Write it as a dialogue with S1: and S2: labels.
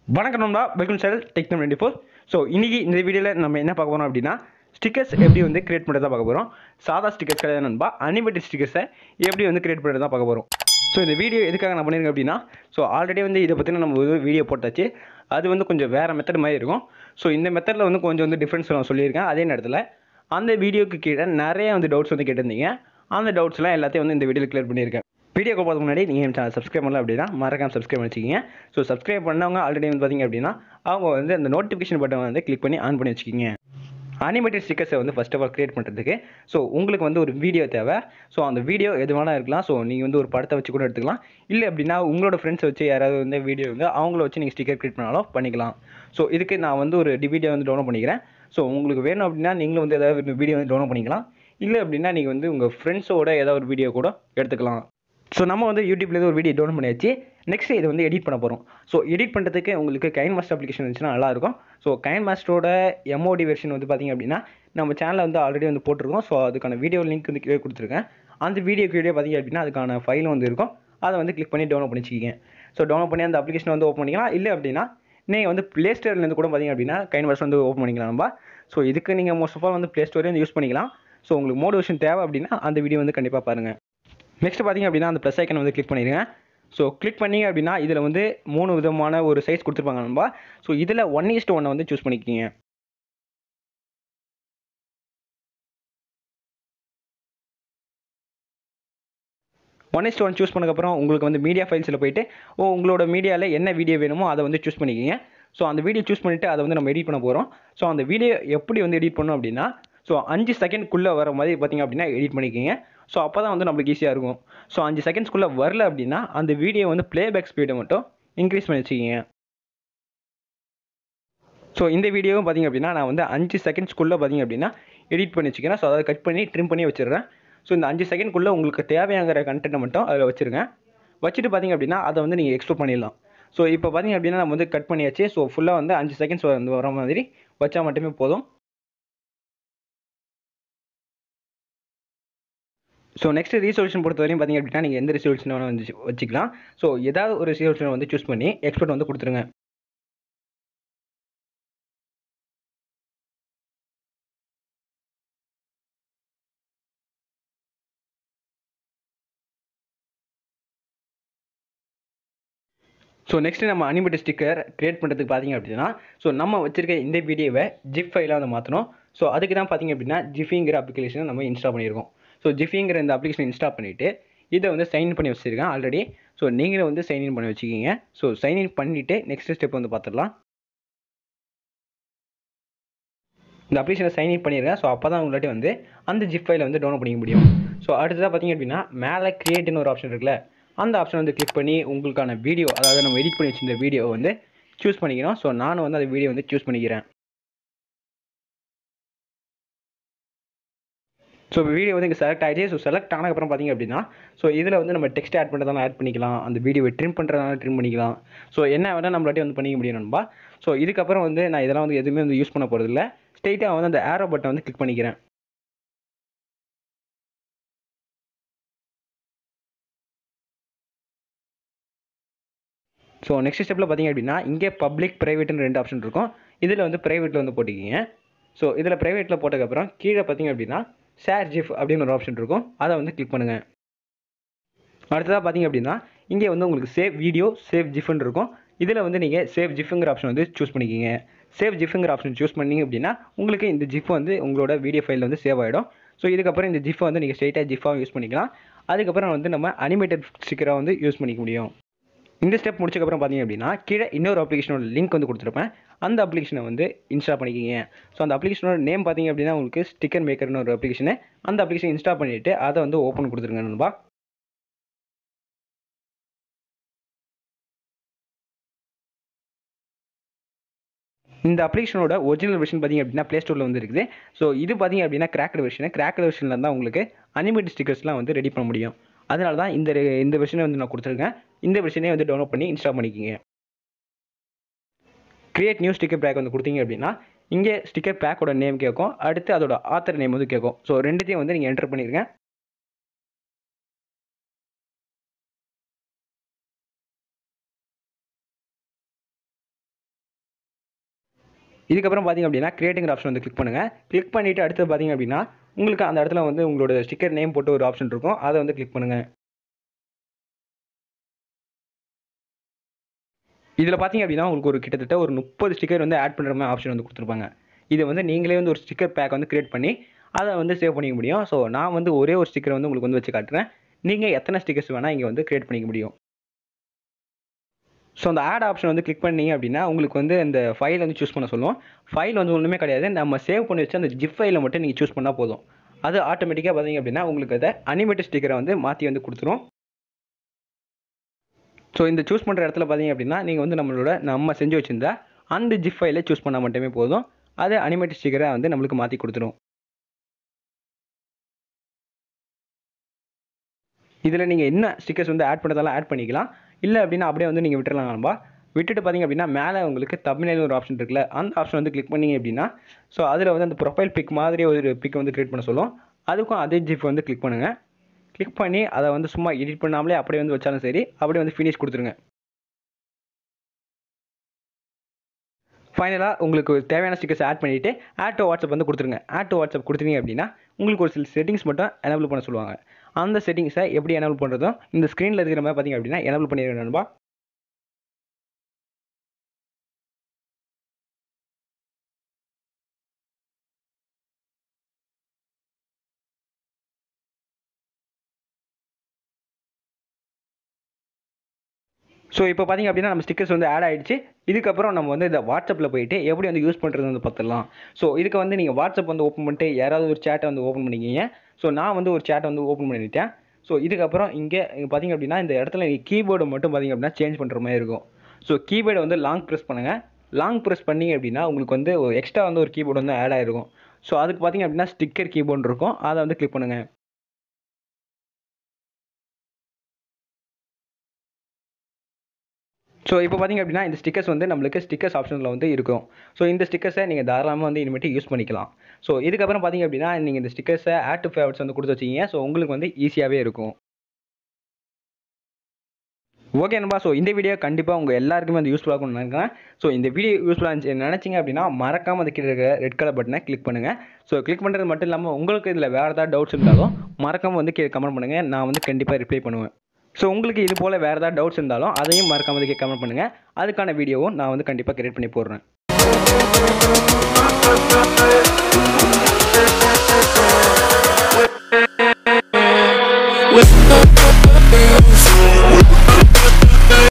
S1: வணக்கம் நண்பா welcome channel tech twenty four so இன்றைக்கி இந்த வீடியோவில் நம்ம என்ன பார்க்க போகிறோம் அப்படின்னா ஸ்டிக்கர்ஸ் எப்படி வந்து கிரியேட் பண்ணுறதா பார்க்க போகிறோம் சாதா ஸ்டிக்கர்ஸ் கிடையாது நண்பா அனிமேட்டட் ஸ்டிக்கர்ஸை எப்படி வந்து கிரியேட் பண்ணுறதா பார்க்க போகிறோம் ஸோ இந்த வீடியோ எதுக்காக நான் பண்ணியிருக்கேன் அப்படின்னா ஸோ ஆல்ரெடி வந்து இதை பற்றின நம்ம ஒரு வீடியோ போட்டாச்சு அது வந்து கொஞ்சம் வேறு மெத்தட் மாதிரி இருக்கும் ஸோ இந்த மெத்தடில் வந்து கொஞ்சம் வந்து டிஃப்ரென்ஸ் நான் சொல்லியிருக்கேன் அதே நேரத்தில் அந்த வீடியோக்கு கீழே நிறைய வந்து டவுட்ஸ் வந்து கேட்டிருந்தீங்க அந்த டவுட்ஸ்லாம் எல்லாத்தையும் வந்து இந்த வீடியோவில் கிளியர் பண்ணியிருக்கேன் வீடியோ போகிறதுக்கு முன்னாடி நீங்கள் என் சேனல் சப்ஸ்கிரைப் பண்ணல அப்படின்னா மறக்காம சப்ஸ்கிரைப் பண்ணிச்சிக்கிங்க ஸோ சப்ஸ்கிரைப் பண்ணவங்க ஆல்ரெடி வந்து பார்த்தீங்க அப்படின்னா அவங்க வந்து அந்த நோட்டிஃபிகேஷன் பட்டன் வந்து கிளிக் பண்ணி ஆன் பண்ணி வச்சுக்கிங்க அனிமேட்டட் ஸ்டிக்கர்ஸை வந்து ஃபஸ்ட் ஆஃப் ஆல் கிரியேட் பண்ணுறதுக்கு ஸோ உங்களுக்கு வந்து ஒரு வீடியோ தேவை ஸோ அந்த வீடியோ எது வேணால் இருக்கலாம் ஸோ நீங்கள் வந்து ஒரு படத்தை வச்சு கூட எடுத்துக்கலாம் இல்லை அப்படின்னா உங்களோட ஃப்ரெண்ட்ஸை வச்சு யாராவது வந்து வீடியோ வந்து அவங்கள வச்சு நீங்கள் ஸ்டிக்கர் கிரியேட் பண்ணாலும் பண்ணிக்கலாம் ஸோ இதுக்கு நான் வந்து ஒரு வீடியோ வந்து டவுன்லோட் பண்ணிக்கிறேன் ஸோ உங்களுக்கு வேணும் அப்படின்னா நீங்களும் வந்து ஏதாவது வீடியோ வந்து டவுன்லோட் பண்ணிக்கலாம் இல்லை அப்படின்னா நீங்கள் வந்து உங்கள் ஃப்ரெண்ட்ஸோட ஏதாவது ஒரு வீடியோ கூட எடுத்துக்கலாம் ஸோ நம்ம வந்து யூடியூப்லேருந்து ஒரு வீடியோ டவுன்லோட் பண்ணியாச்சு நெக்ஸ்ட் இதை வந்து எடிட் பண்ண போகிறோம் ஸோ எடிட் பண்ணுறதுக்கு உங்களுக்கு கைன் மாஸ்டர் அப்ளிகேஷன் இருந்துச்சுன்னா நல்லாயிருக்கும் ஸோ கைன் மாஸ்டரோட எம்ஓடி வெர்ஷன் வந்து பார்த்திங்க அப்படின்னா நம்ம சேனலில் வந்து ஆல்ரெடி வந்து போட்டிருக்கோம் ஸோ அதுக்கான வீடியோ லிங்க் வந்து கீழே கொடுத்துருக்கேன் அந்த வீடியோ கீழே பார்த்திங்க அப்படின்னா அதுக்கான ஃபைலும் வந்து இருக்கும் அதை வந்து கிளிக் பண்ணி டவுன்லோட் பண்ணிச்சிக்கிங்க ஸோ டவுன்லோட் பண்ணி அந்த அப்ளிகேஷன் வந்து ஓப்பன் பண்ணிக்கலாம் இல்லை அப்படின்னா நீங்கள் வந்து ப்ளே ஸ்டோர்லேருந்து கூட பார்த்திங்க அப்படின்னா கைன் மாஸ்டர் வந்து ஓப்பன் பண்ணிக்கலாம் நம்ம ஸோ இதுக்கு நீங்கள் மோஸ்ட் ஆஃப் ஆல் வந்து ப்ளே ஸ்டோரே வந்து யூஸ் பண்ணிக்கலாம் ஸோ உங்களுக்கு மோட்டிவேஷன் தேவை அப்படின்னா அந்த வீடியோ வந்து கண்டிப்பாக பாருங்கள் நெக்ஸ்ட் பார்த்தீங்க அப்படின்னா அந்த ப்ளஸ் ஐக்கன் வந்து கிளிக் பண்ணிடுங்க ஸோ கிளிக் பண்ணீங்க அப்படின்னா இதில் வந்து மூணு விதமான ஒரு சைஸ் கொடுத்துருப்பாங்க நண்பா ஸோ இதில் ஒன் ஈஸ்ட் ஒன்னை வந்து சூஸ் பண்ணிக்கிங்க ஒன் இஸ்ட் ஒன் சூஸ் பண்ணக்கப்புறம் உங்களுக்கு வந்து மீடியா ஃபைல்ஸில் போயிட்டு ஓ உங்களோட மீடியாவில் என்ன வீடியோ வேணுமோ அதை வந்து சூஸ் பண்ணிக்கிங்க ஸோ அந்த வீடியோ சூஸ் பண்ணிவிட்டு அதை வந்து நம்ம எடிட் பண்ண போகிறோம் ஸோ அந்த வீடியோ எப்படி வந்து எடிட் பண்ணோம் அப்படின்னா ஸோ அஞ்சு செகண்ட்குள்ளே வர மாதிரி பார்த்திங்க அப்படின்னா எடிட் பண்ணிக்கிங்க ஸோ அப்போ தான் வந்து நம்மளுக்கு ஈஸியாக இருக்கும் ஸோ அஞ்சு செகண்ட்ஸ்குள்ளே வரல அப்படின்னா அந்த வீடியோ வந்து ப்ளேபேக் ஸ்பீடை மட்டும் இன்க்ரீஸ் பண்ணி வச்சுக்கிங்க ஸோ இந்த வீடியோவும் பார்த்திங்க அப்படின்னா நான் வந்து அஞ்சு செகண்ட்ஸ்க்குள்ளே பார்த்திங்க அப்படின்னா எடிட் பண்ணி வச்சுக்கிறேன் ஸோ அதை கட் பண்ணி ட்ரிம் பண்ணி வச்சிடுறேன் ஸோ இந்த அஞ்சு செகண்ட்குள்ளே உங்களுக்கு தேவையாங்கிற கண்டென்ட்டை மட்டும் அதில் வச்சுருங்க வச்சுட்டு பார்த்திங்க அப்படின்னா அதை வந்து நீங்கள் எக்ஸ்போர்ட் பண்ணிடலாம் ஸோ இப்போ பார்த்திங்க அப்படின்னா நம்ம வந்து கட் பண்ணியாச்சு ஸோ ஃபுல்லாக வந்து அஞ்சு செகண்ட்ஸ் வந்து வர மாதிரி வச்சா மட்டுமே போதும் ஸோ நெக்ஸ்ட் ரீசொல்யூஷன் பொறுத்த வரையும் பார்த்திங்க அப்படின்னா நீங்கள் எந்த ரிசொல்யூஷன் வேணால் வந்து வச்சுக்கலாம் ஸோ ஏதாவது ஒரு ரிசொல்யூஷன் வந்து சூஸ் பண்ணி எக்ஸ்போர்ட் வந்து கொடுத்துருங்க ஸோ நெக்ஸ்ட் நம்ம அனிமேட்டட் ஸ்டிக்கர் கிரியேட் பண்ணுறதுக்கு பார்த்தீங்க அப்படின்னா ஸோ நம்ம வச்சிருக்க இந்த வீடியோவை ஜிப் ஃபைலாக வந்து மாற்றணும் ஸோ அதுக்கு தான் பார்த்தீங்க அப்படின்னா ஜிஃபிங்கிற அப்ளிகேஷனை நம்ம இன்ஸ்டால் பண்ணியிருக்கோம் ஸோ ஜிஃபிங்கிற இந்த அப்ளிகேஷன் இன்ஸ்டால் பண்ணிவிட்டு இதை வந்து சைன் பண்ணி வச்சுருக்கேன் ஆல்ரெடி ஸோ நீங்களும் வந்து சைன் இன் பண்ணி வச்சுக்கிங்க ஸோ சைன் இன் பண்ணிவிட்டு நெக்ஸ்ட் ஸ்டெப் வந்து பார்த்துடலாம் இந்த அப்ளிகேஷனை சைன் இன் பண்ணிடுறேன் ஸோ அப்போ தான் உங்கள்கிட்ட வந்து அந்த ஜிப் ஃபைலை வந்து டவுன்லோட் பண்ணிக்க முடியும் ஸோ அடுத்ததாக பார்த்தீங்க அப்படின்னா மேலே கிரியேட்னு ஒரு ஆப்ஷன் இருக்குல்ல அந்த ஆப்ஷன் வந்து கிளிக் பண்ணி உங்களுக்கான வீடியோ அதாவது நம்ம எடிட் பண்ணி வச்சிருந்த வீடியோ வந்து சூஸ் பண்ணிக்கணும் ஸோ நானும் வந்து அந்த வீடியோ வந்து சூஸ் பண்ணிக்கிறேன் ஸோ வீடியோ வந்து இங்கே செலக்ட் ஆகிடுச்சு ஸோ செலக்ட் ஆனதுக்கப்புறம் பார்த்தீங்க அப்படின்னா ஸோ இதில் வந்து நம்ம டெக்ஸ்ட் ஆட் பண்ணுறதாலும் ஆட் பண்ணிக்கலாம் அந்த வீடியோவை ட்ரிம் பண்ணுறதாலும் ட்ரிம் பண்ணிக்கலாம் ஸோ என்ன வேணால் நம்மளாட்டி வந்து பண்ணிக்க முடியும் நண்பா ஸோ இதுக்கப்புறம் வந்து நான் இதெல்லாம் வந்து எதுவுமே வந்து யூஸ் பண்ண போகிறதில்ல ஸ்ட்ரெயிட்டாக வந்து அந்த ஏரோ பட்டன் வந்து கிளிக் பண்ணிக்கிறேன் ஸோ நெக்ஸ்ட் ஸ்டெப்பில் பார்த்தீங்க அப்படின்னா இங்கே பப்ளிக் ப்ரைவேட்னு ரெண்டு ஆப்ஷன் இருக்கும் இதில் வந்து ப்ரைவேட்டில் வந்து போட்டிக்கிங்க ஸோ இதில் ப்ரைவேட்டில் போட்டதுக்கப்புறம் கீழே பார்த்தீங்க அப்படின்னா ஷேர் ஜிஃப் அப்படின்னு ஒரு ஆப்ஷன் இருக்கும் அதை வந்து கிளிக் பண்ணுங்கள் அடுத்ததாக பார்த்தீங்க அப்படின்னா இங்கே வந்து உங்களுக்கு சேவ் வீடியோ சேவ் ஜிஃப்னு இருக்கும் இதில் வந்து நீங்கள் சேவ் ஜிஃப்ங்கிற ஆப்ஷன் வந்து சூஸ் பண்ணிக்கிங்க சேவ் ஜிஃப்ங்கிற ஆப்ஷன் சூஸ் பண்ணிங்க அப்படின்னா உங்களுக்கு இந்த ஜிஃப் வந்து உங்களோட வீடியோ ஃபைலில் வந்து சேவ் ஆகிடும் ஸோ இதுக்கப்புறம் இந்த ஜிஃபை வந்து நீங்கள் ஸ்ட்ரெயிட்டாக ஜிஃபாக யூஸ் பண்ணிக்கலாம் அதுக்கப்புறம் வந்து நம்ம அனிமேட்டட் ஸ்டிக்கராக வந்து யூஸ் பண்ணிக்க முடியும் இந்த ஸ்டெப் முடிச்சக்கப்புறம் பார்த்தீங்க அப்படின்னா கீழே இன்னொரு அப்ளிகேஷனோட லிங்க் வந்து கொடுத்துருப்பேன் அந்த அப்ளிகேஷனை வந்து இன்ஸ்டால் பண்ணிக்கிங்க ஸோ அந்த அப்ளிகேஷனோட நேம் பார்த்தீங்க அப்படின்னா உங்களுக்கு ஸ்டிக்கர் மேக்கர்னு ஒரு அப்ளிகேஷனு அந்த அப்ளிகேஷன் இன்ஸ்டால் பண்ணிவிட்டு அதை வந்து ஓப்பன் கொடுத்துருங்க நண்பா இந்த அப்ளிகேஷனோட ஒரிஜினல் வெர்ஷன் பார்த்திங்க அப்படின்னா ப்ளே ஸ்டோரில் வந்து இருக்குது ஸோ இது பார்த்திங்க அப்படின்னா கிராக்கட் வெர்ஷன் கிராக்கட் வெர்ஷனில் தான் உங்களுக்கு அனிமேட் ஸ்டிக்கர்ஸ்லாம் வந்து ரெடி பண்ண முடியும் அதனால தான் இந்த இந்த வெர்ஷனை வந்து நான் கொடுத்துருக்கேன் இந்த வெர்ஷனே வந்து டவுன்லோட் பண்ணி இன்ஸ்டால் பண்ணிக்கிங்க கிரியேட் நியூ ஸ்டிக்கர் பேக் வந்து கொடுத்தீங்க அப்படின்னா இங்கே ஸ்டிக்கர் பேக்கோட நேம் கேட்கும் அடுத்து அதோட ஆத்தர் நேம் வந்து கேட்கும் ஸோ ரெண்டுத்தையும் வந்து நீங்கள் என்டர் பண்ணிடுங்க இதுக்கப்புறம் பார்த்தீங்க அப்படின்னா கிரியேட்டிங் ஆப்ஷன் வந்து கிளிக் பண்ணுங்கள் கிளிக் பண்ணிவிட்டு அடுத்து பார்த்தீங்க அப்படின்னா உங்களுக்கு அந்த இடத்துல வந்து உங்களோட ஸ்டிக்கர் நேம் போட்டு ஒரு ஆப்ஷன் இருக்கும் அதை வந்து கிளிக் பண்ணுங்கள் இதில் பார்த்தீங்க அப்படின்னா உங்களுக்கு ஒரு கிட்டத்தட்ட ஒரு முப்பது ஸ்டிக்கர் வந்து ஆட் பண்ணுற மாதிரி ஆப்ஷன் வந்து கொடுத்துருப்பாங்க இது வந்து நீங்களே வந்து ஒரு ஸ்டிக்கர் பேக் வந்து கிரியேட் பண்ணி அதை வந்து சேவ் பண்ணிக்க முடியும் ஸோ நான் வந்து ஒரே ஒரு ஸ்டிக்கர் வந்து உங்களுக்கு வந்து வச்சு காட்டுறேன் நீங்கள் எத்தனை ஸ்டிக்கர்ஸ் வேணால் இங்கே வந்து கிரியேட் பண்ணிக்க முடியும் ஸோ அந்த ஆட் ஆப்ஷன் வந்து கிளிக் பண்ணீங்க அப்படின்னா உங்களுக்கு வந்து அந்த ஃபைல் வந்து சூஸ் பண்ண சொல்லுவோம் ஃபைல் வந்து ஒன்றுமே கிடையாது நம்ம சேவ் பண்ணி வச்சு அந்த ஜிப் ஃபைலை மட்டும் நீங்கள் சூஸ் பண்ணால் போதும் அது ஆட்டோமேட்டிக்காக பார்த்தீங்க அப்படின்னா உங்களுக்கு அதை அனிமேட்டட் ஸ்டிக்கரை வந்து மாற்றி வந்து கொடுத்துரும் ஸோ இந்த சூஸ் பண்ணுற இடத்துல பார்த்தீங்க அப்படின்னா நீங்கள் வந்து நம்மளோட நம்ம செஞ்சு வச்சுருந்தா அந்த ஜிப் ஃபைலை சூஸ் பண்ணால் மட்டுமே போதும் அது அனிமேட்டட் ஸ்டிக்கரை வந்து நம்மளுக்கு மாற்றி கொடுத்துரும் இதில் நீங்கள் என்ன ஸ்டிக்கர்ஸ் வந்து ஆட் பண்ணதாலும் ஆட் பண்ணிக்கலாம் இல்லை அப்படின்னா அப்படியே வந்து நீங்கள் விட்டுறலாம் நண்பா விட்டுட்டு பார்த்தீங்க அப்படின்னா மேலே உங்களுக்கு தமிழ்னு ஒரு ஆப்ஷன் இருக்குல்ல அந்த ஆப்ஷன் வந்து கிளிக் பண்ணீங்க அப்படின்னா ஸோ அதில் வந்து அந்த ப்ரொஃபைல் பிக் மாதிரி ஒரு பிக் வந்து கிரியேட் பண்ண சொல்லும் அதுக்கும் அதே ஜிப் வந்து கிளிக் பண்ணுங்கள் கிளிக் பண்ணி அதை வந்து சும்மா எடிட் பண்ணாமலே அப்படியே வந்து வச்சாலும் சரி அப்படியே வந்து ஃபினிஷ் கொடுத்துருங்க ஃபைனலாக உங்களுக்கு தேவையான ஸ்டிக்கர்ஸ் ஆட் பண்ணிவிட்டு ஆட் டு வாட்ஸ்அப் வந்து கொடுத்துருங்க ஆட் டு வாட்ஸ்அப் கொடுத்துருங்க அப்படின்னா உங்களுக்கு ஒரு சில செட்டிங்ஸ் மட்டும் எனபிள் பண்ண சொல்லுவாங்க அந்த செட்டிங்ஸை எப்படி எனபிள் பண்ணுறதும் இந்த ஸ்க்ரீனில் இருக்கிற மாதிரி பார்த்தீங்க அப்படின்னா எனபிள் பண்ணிடுங்க நண்பா ஸோ இப்போ பார்த்தீங்க அப்படின்னா நம்ம ஸ்டிக்கர்ஸ் வந்து ஆட் ஆகிடுச்சு இதுக்கப்புறம் நம்ம வந்து இந்த வாட்ஸ்அப்பில் போயிட்டு எப்படி வந்து யூஸ் பண்ணுறது வந்து பார்த்துடலாம் ஸோ இதுக்கு வந்து நீங்கள் வாட்ஸ்அப் வந்து ஓப்பன் பண்ணிட்டு யாராவது ஒரு சேட்டை வந்து ஓப்பன் பண்ணிக்கிங்க ஸோ நான் வந்து ஒரு சேட்டை வந்து ஓப்பன் பண்ணிட்டேன் ஸோ இதுக்கப்புறம் இங்கே இங்கே பார்த்தீங்க அப்படின்னா இந்த இடத்துல நீங்கள் கீபோர்டு மட்டும் பார்த்தீங்க அப்படின்னா சேஞ்ச் பண்ணுற மாதிரி இருக்கும் ஸோ கீபோர்டை வந்து லாங் ப்ரெஸ் பண்ணுங்கள் லாங் ப்ரெஸ் பண்ணிங்க அப்படின்னா உங்களுக்கு வந்து ஒரு எக்ஸ்ட்ரா வந்து ஒரு கீபோர்டு வந்து ஆட் ஆகிருக்கும் ஸோ அதுக்கு பார்த்தீங்க அப்படின்னா ஸ்டிக்கர் கீபோர்டு இருக்கும் அதை வந்து கிளிக் பண்ணுங்கள் ஸோ இப்போ பார்த்தீங்க அப்படின்னா இந்த ஸ்டிக்கர்ஸ் வந்து நம்மளுக்கு ஸ்டிக்கர்ஸ் ஆப்ஷனில் வந்து இருக்கும் ஸோ இந்த ஸ்டிக்கர்ஸை நீங்கள் தாராளமாக வந்து இனிமேட்டு யூஸ் பண்ணிக்கலாம் ஸோ இதுக்கப்புறம் பார்த்தீங்க அப்படின்னா நீங்கள் இந்த ஸ்டிக்கர்ஸை ஆட் டு ஃபேவரட்ஸ் வந்து கொடுத்து வச்சிங்க ஸோ உங்களுக்கு வந்து ஈஸியாகவே இருக்கும் ஓகே நண்பா ஸோ இந்த வீடியோ கண்டிப்பாக உங்கள் எல்லாருக்குமே வந்து யூஸ்ஃபுல்லாக இருக்கும்னு நினைக்கிறேன் ஸோ இந்த வீடியோ யூஸ்ஃபுல்லாக இருந்துச்சு நினச்சிங்க அப்படின்னா மறக்காமல் அது கீழே இருக்கிற ரெட் கலர் பட்டனை கிளிக் பண்ணுங்கள் ஸோ கிளிக் பண்ணுறது மட்டும் இல்லாமல் உங்களுக்கு இதில் வேறு ஏதாவது டவுட்ஸ் இருந்தாலும் மறக்காமல் வந்து கீழே கமெண்ட் பண்ணுங்கள் நான் வந்து கண்டிப்பாக ரிப்ளை பண்ணுவேன் ஸோ உங்களுக்கு இது போல் வேறு ஏதாவது டவுட்ஸ் இருந்தாலும் அதையும் மறக்காம வந்து கமெண்ட் பண்ணுங்கள் அதுக்கான வீடியோவும் நான் வந்து கண்டிப்பாக கிரியேட் பண்ணி போடுறேன்
S2: with